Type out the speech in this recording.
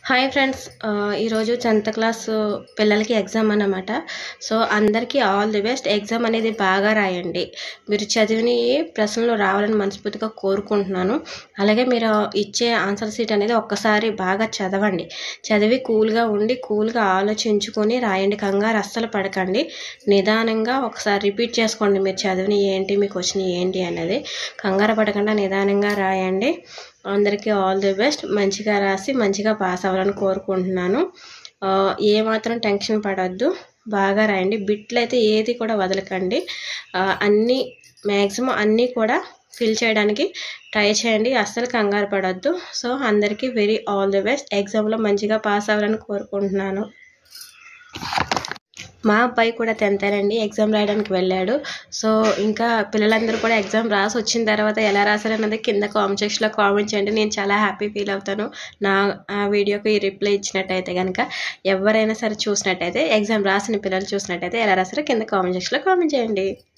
hi friends ఈరోజు tenth class పిల్లలకి exam అన్నమాట సో అందరికీ ఆల్ ది బెస్ట్ ఎగ్జామ్ అనేది బాగా రాయండి మీరు చదివిన ప్రశ్నలు రావాలని మనస్ఫూర్తిగా కోరుకుంటున్నాను అలాగే మీరు ఇచ్చే ఆన్సర్ సీట్ అనేది ఒక్కసారి బాగా చదవండి చదివి కూల్గా ఉండి కూల్గా ఆలోచించుకొని రాయండి కంగారు అస్సలు పడకండి నిదానంగా ఒకసారి రిపీట్ చేసుకోండి మీరు చదివిన ఏంటి మీకు వచ్చిన ఏంటి అనేది కంగారు పడకుండా నిదానంగా రాయండి అందరికీ ఆల్ ది బెస్ట్ మంచిగా రాసి మంచిగా పాస్ అవ్వాలని కోరుకుంటున్నాను ఆ, ఏ మాత్రం టెన్షన్ పడొద్దు బాగా రాయండి బిట్లు అయితే ఏది కూడా వదలకండి ఆ, అన్నీ మ్యాక్సిమం అన్నీ కూడా ఫిల్ చేయడానికి ట్రై చేయండి అస్సలు కంగారు పడొద్దు సో అందరికీ వెరీ ఆల్ ది బెస్ట్ ఎగ్జామ్లో మంచిగా పాస్ అవ్వాలని కోరుకుంటున్నాను మా అబ్బాయి కూడా టెన్త్ అండి ఎగ్జామ్ రాయడానికి వెళ్ళాడు సో ఇంకా పిల్లలందరూ కూడా ఎగ్జామ్ రాసి వచ్చిన తర్వాత ఎలా రాశారన్నది కింద కామెంట్ సెక్షన్లో కామెంట్ చేయండి నేను చాలా హ్యాపీ ఫీల్ అవుతాను నా ఆ వీడియోకి రిప్లై ఇచ్చినట్టయితే కనుక ఎవరైనా సరే చూసినట్టయితే ఎగ్జామ్ రాసిన పిల్లలు చూసినట్టయితే ఎలా రాశారో కింద కామెంట్ సెక్షన్లో కామెంట్ చేయండి